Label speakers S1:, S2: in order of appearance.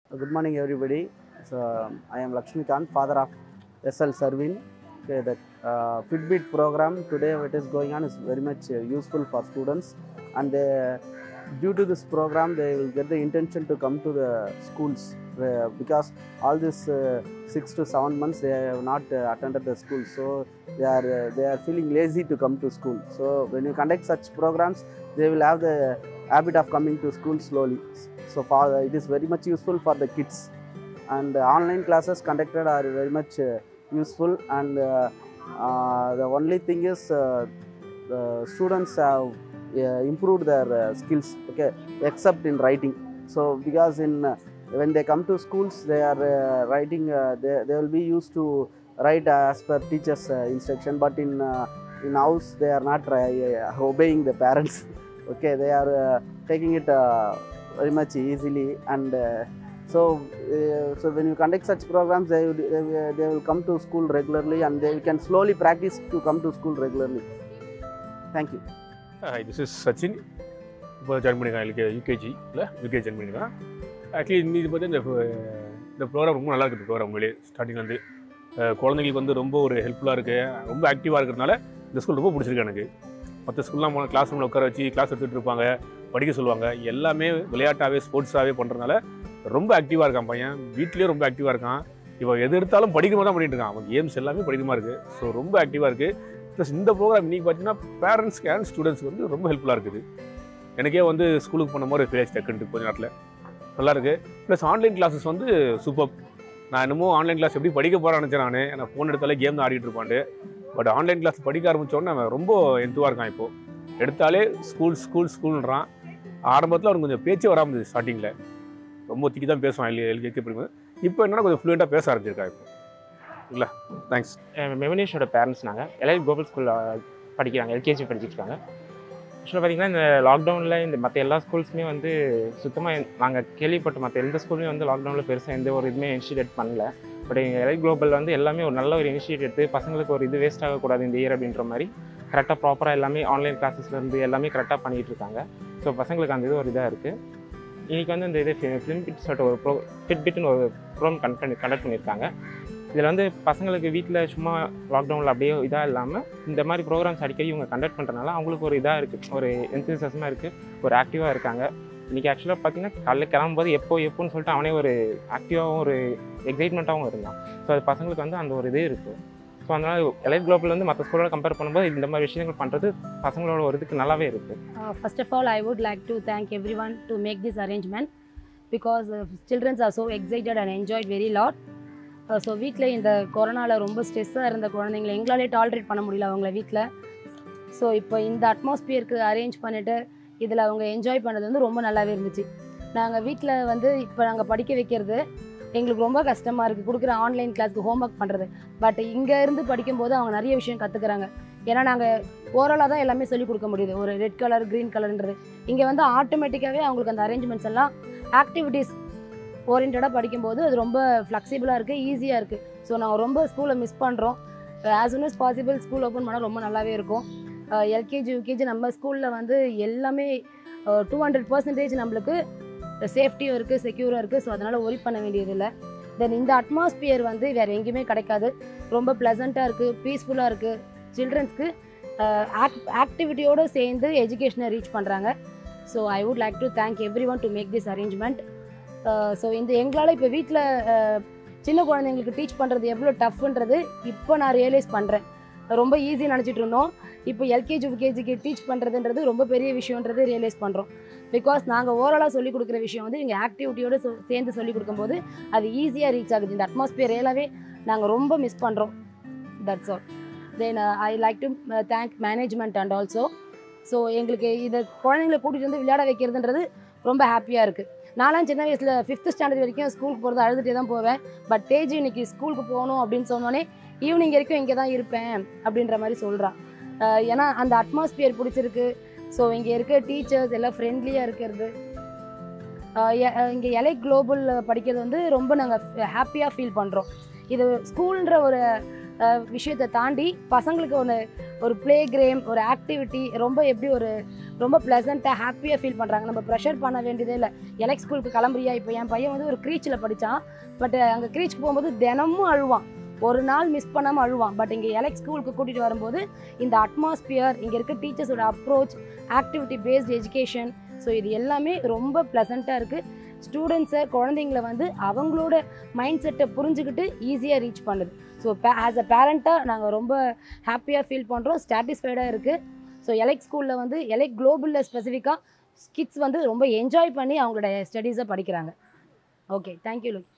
S1: Good morning, everybody. So, I am Lakshmikant, father of SL Servin. Okay, the uh, Fitbit program today, what is going on is very much uh, useful for students, and they, due to this program, they will get the intention to come to the schools uh, because all this uh, six to seven months they have not uh, attended the school, so they are uh, they are feeling lazy to come to school. So when you conduct such programs, they will have the habit of coming to school slowly. So for it is very much useful for the kids, and uh, online classes conducted are very much uh, useful. And uh, uh, the only thing is uh, the students have uh, improved their uh, skills. Okay, except in writing. So because in uh, when they come to schools, they are uh, writing. Uh, they, they will be used to write as per teachers' uh, instruction, but in uh, in house they are not uh, obeying the parents. okay, they are uh, taking it uh, very much easily, and uh, so uh, so when you conduct such programs, they, would, they will- they will come to school regularly, and they can slowly practice to come to school regularly. Thank you.
S2: Hi this is Sachin இப்போ join பண்ணியிருக்கேன் LKG UKG இல்லை UK join பண்ணியிருக்கேன் actually இது பார்த்து இந்த இந்த program ரொம்ப நல்லா இருக்குது ப்ரோக்ராம் உங்களே ஸ்டார்டிங்லேருந்து குழந்தைங்களுக்கு வந்து ரொம்ப ஒரு ஹெல்ப்ஃபுல்லாக இருக்குது ரொம்ப ஆக்டிவாக இருக்கிறதுனால இந்த ஸ்கூல் ரொம்ப பிடிச்சிருக்கு எனக்கு மற்ற ஸ்கூல்லாம் போனால் கிளாஸ் ரூமில் உட்கார வச்சு கிளாஸ் எடுத்துகிட்டு இருப்பாங்க படிக்க சொல்லுவாங்க எல்லாமே விளையாட்டாகவே ஸ்போர்ட்ஸாகவே பண்ணுறதுனால ரொம்ப ஆக்டிவாக இருக்கான் பையன் வீட்லேயே ரொம்ப ஆக்டிவாக இருக்கான் இவன் எது எடுத்தாலும் படிக்கிற மாதிரி தான் பண்ணிட்டு இருக்கான் அவன் கேம்ஸ் எல்லாமே படிக்கிற மாதிரி இருக்குது ஸோ ரொம்ப ஆக்டிவாக இருக்குது ப்ளஸ் இந்த ப்ரோக்ராம் இன்றைக்கி பார்த்தீங்கன்னா பேரண்ட்ஸ்க்கு அண்ட் ஸ்டூடெண்ட்ஸ்க்கு வந்து ரொம்ப ஹெல்ப்ஃபுல்லாக இருக்குது எனக்கே வந்து ஸ்கூலுக்கு போன மாதிரி ஃபீல் ஆச்சு டக்குன்ட்டு கொஞ்ச நேரத்தில் நல்லா இருக்கு ப்ளஸ் ஆன்லைன் கிளாஸஸ் வந்து சூப்பர் நான் என்னமோ ஆன்லைன் கிளாஸ் எப்படி படிக்க போகிறேன்னு நினச்சேன் நான் நான் ஃபோன் எடுத்தாலே கேம் தான் ஆடிட்டு இருப்பான்ட்டு பட் ஆன்லைன் கிளாஸ் படிக்க ஆரம்பித்தோடனே அவன் ரொம்ப எந்துவாக இருக்கான் இப்போது எடுத்தாலே ஸ்கூல் ஸ்கூல் ஸ்கூல்ன்றான் ஆரம்பத்தில் அவனுக்கு கொஞ்சம் பேச்சே வராமல் இருந்துச்சு ஸ்டார்டிங்கில் ரொம்ப திக்கி தான் பேசுவான் எல் எல்கேஜி படிக்கும்போது இப்போ என்னன்னா கொஞ்சம் ஃப்ளூயண்ட்டாக பேச ஆரம்பிச்சிருக்கான் இப்போ இல்லை தேங்க்ஸ்
S3: மெவனேஷோட பேரண்ட்ஸ் நாங்கள் எல்ஐ குளோபல் ஸ்கூலில் படிக்கிறாங்க எல்கேஜி படிச்சிட்டு இருக்காங்க ஆக்சுவலாக பார்த்தீங்கன்னா இந்த லாக்டவுனில் இந்த மற்ற எல்லா ஸ்கூல்ஸுமே வந்து சுத்தமாக நாங்கள் கேள்விப்பட்ட மற்ற எந்த ஸ்கூலுமே வந்து லாக்டவுனில் பெருசாக எந்த ஒரு இதுவுமே இனிஷியேட் பண்ணல பட் எங்கள் எல்ஐ குளோபல் வந்து எல்லாமே ஒரு நல்ல ஒரு இனிஷியேட் எடுத்து பசங்களுக்கு ஒரு இது வேஸ்ட் ஆகக்கூடாது இந்த இயர் அப்படின்ற மாதிரி கரெக்டாக ப்ராப்பராக எல்லாமே ஆன்லைன் கிளாஸஸ்லேருந்து எல்லாமே கரெக்டாக பண்ணிகிட்டு இருக்காங்க ஸோ பசங்களுக்கு அந்த இது ஒரு இதாக இருக்குது இன்றைக்கி வந்து இந்த இது ஃபிலிம் பிட் சொல்லிட்டு ஒரு ப்ரோ ஃபிட்பிட்னு ஒரு ப்ரோக்ராம் கன் பண்ணி கண்டக்ட் பண்ணியிருக்காங்க இதில் வந்து பசங்களுக்கு வீட்டில் சும்மா லாக்டவுனில் அப்படியே இதாக இல்லாமல் இந்த மாதிரி ப்ரோக்ராம்ஸ் அடிக்கடி இவங்க கண்டக்ட் பண்ணுறதுனால அவங்களுக்கு ஒரு இதாக இருக்குது ஒரு என்தூசியஸமாக இருக்குது ஒரு ஆக்டிவாக இருக்காங்க இன்றைக்கி ஆக்சுவலாக பார்த்தீங்கன்னா காலைல கிளம்பும்போது எப்போ எப்போன்னு சொல்லிட்டு அவனே ஒரு ஆக்டிவாகவும் ஒரு எக்ஸைட்மெண்ட்டாகவும் இருந்தான் ஸோ அது பசங்களுக்கு வந்து அந்த ஒரு இது இருக்குது ஸோ அதனால் எலைட் குளோபில் வந்து மற்ற ஸ்கூலோட கம்பேர் பண்ணும்போது இந்த மாதிரி விஷயங்கள் பண்ணுறது பசங்களோட ஒரு இதுக்கு நல்லாவே இருக்குது
S4: Uh, first of all, I would like to thank everyone to make this arrangement because uh, children are so excited and enjoyed very lot. So வீட்டில் இந்த கொரோனாவில் ரொம்ப ஸ்ட்ரெஸ்ஸாக இருந்த குழந்தைங்களை எங்களாலே டாலரேட் பண்ண முடியல அவங்கள வீட்டில் ஸோ இப்போ இந்த அட்மாஸ்பியருக்கு அரேஞ்ச் பண்ணிவிட்டு இதில் அவங்க என்ஜாய் பண்ணது வந்து ரொம்ப நல்லாவே இருந்துச்சு நாங்கள் வீட்டில் வந்து இப்போ நாங்கள் படிக்க வைக்கிறது எங்களுக்கு ரொம்ப கஷ்டமாக இருக்குது கொடுக்குற ஆன்லைன் கிளாஸ்க்கு ஹோம்ஒர்க் பண்ணுறது பட் இங்கே இருந்து படிக்கும்போது அவங்க நிறைய விஷயம் கற்றுக்குறாங்க ஏன்னா நாங்கள் ஓரலாக தான் எல்லாமே சொல்லிக் கொடுக்க முடியுது ஒரு ரெட் கலர் க்ரீன் கலர்ன்றது இங்கே வந்து ஆட்டோமேட்டிக்காகவே அவங்களுக்கு அந்த அரேஞ்ச்மெண்ட்ஸ் எல்லாம் ஆக்டிவிட்டீஸ் ஓரியன்டாக படிக்கும்போது அது ரொம்ப ஃப்ளெக்சிபிளாக இருக்குது ஈஸியாக இருக்குது ஸோ நாங்கள் ரொம்ப ஸ்கூலை மிஸ் பண்ணுறோம் as soon as possible school open பண்ணால் ரொம்ப நல்லாவே இருக்கும் எல்கேஜி யூகேஜி நம்ம ஸ்கூலில் வந்து எல்லாமே டூ ஹண்ட்ரட் பர்சன்டேஜ் நம்மளுக்கு சேஃப்டியும் இருக்குது செக்யூராக இருக்குது ஸோ அதனால் ஒரி பண்ண வேண்டியதில்லை தென் இந்த அட்மாஸ்பியர் வந்து வேறு எங்கேயுமே கிடைக்காது ரொம்ப ப்ளசண்ட்டாக இருக்குது பீஸ்ஃபுல்லாக இருக்குது சில்ட்ரன்ஸ்க்கு ஆக்டிவிட்டியோடு சேர்ந்து எஜுகேஷனை ரீச் பண்ணுறாங்க so I would like to thank everyone to make this arrangement so இந்த எங்களால் இப்போ வீட்டில் சின்ன குழந்தைங்களுக்கு டீச் பண்ணுறது எவ்வளோ டஃப்ன்றது இப்போ நான் ரியலைஸ் பண்ணுறேன் ரொம்ப ஈஸி நினச்சிட்டு இருந்தோம் இப்போ எல்கேஜி யூகேஜிக்கு டீச் பண்ணுறதுன்றது ரொம்ப பெரிய விஷயன்றது ரியலைஸ் பண்ணுறோம் பிகாஸ் நாங்கள் ஓரலாக சொல்லிக் கொடுக்குற விஷயம் வந்து இங்கே ஆக்டிவிட்டியோடு சேர்ந்து சொல்லிக் கொடுக்கும்போது அது ஈஸியாக ரீச் ஆகுது இந்த அட்மாஸ்பியர் ரியலாகவே நாங்கள் ரொம்ப மிஸ் பண்ணுறோம் that's all then I like to thank management and also so எங்களுக்கு இதை குழந்தைங்களை கூட்டிகிட்டு வந்து விளையாட வைக்கிறதுன்றது ரொம்ப ஹாப்பியாக இருக்குது நான்லாம் சின்ன வயசில் ஃபிஃப்த் ஸ்டாண்டர்ட் வரைக்கும் ஸ்கூலுக்கு போகிறது அழுதுகிட்டே தான் போவேன் பட் தேஜ் இன்னைக்கு ஸ்கூலுக்கு போகணும் அப்படின்னு சொன்னோன்னே ஈவினிங் வரைக்கும் இங்கே தான் இருப்பேன் அப்படின்ற மாதிரி சொல்கிறான் ஏன்னா அந்த அட்மாஸ்பியர் பிடிச்சிருக்கு ஸோ இங்கே இருக்க டீச்சர்ஸ் எல்லாம் ஃப்ரெண்ட்லியாக இருக்கிறது இங்கே எலை குளோபல் படிக்கிறது வந்து ரொம்ப நாங்கள் ஹாப்பியாக ஃபீல் பண்ணுறோம் இது ஸ்கூல்ன்ற ஒரு அஹ், விஷயத்தை தாண்டி பசங்களுக்கு ஒன்று ஒரு ப்ளே கேம் ஒரு ஆக்டிவிட்டி ரொம்ப எப்படி ஒரு ரொம்ப ப்ளசண்ட்டாக ஹாப்பியாக ஃபீல் பண்ணுறாங்க நம்ம ப்ரெஷர் பண்ண வேண்டியதே இல்லை எலெக்ட் ஸ்கூலுக்கு கிளம்புறியா இப்போ என் பையன் வந்து ஒரு க்ரீச்சில் படித்தான் பட் அங்கே க்ரீச்சுக்கு போகும்போது தினமும் அழுவான் ஒரு நாள் மிஸ் பண்ணாமல் அழுவான் பட் இங்கே எலெக்ட் ஸ்கூலுக்கு கூட்டிகிட்டு வரும்போது இந்த அட்மாஸ்பியர் இங்கே இருக்க டீச்சர்ஸோட approach activity based education so இது எல்லாமே ரொம்ப ப்ளசண்ட்டாக இருக்குது ஸ்டூடெண்ட்ஸை குழந்தைங்கள வந்து அவங்களோட மைண்ட் செட்டை புரிஞ்சுக்கிட்டு ஈஸியாக ரீச் பண்ணுது ஸோ ஆஸ் அ பேரண்ட்டாக நாங்கள் ரொம்ப ஹாப்பியாக ஃபீல் பண்ணுறோம் சாட்டிஸ்ஃபைடாக இருக்குது ஸோ எலெக்ட் ஸ்கூலில் வந்து எலெக்ட் குளோபலில் ஸ்பெசிஃபிக்காக கிட்ஸ் வந்து ரொம்ப என்ஜாய் பண்ணி அவங்களோட ஸ்டடீஸை படிக்கிறாங்க ஓகே தேங்க்யூ லுக்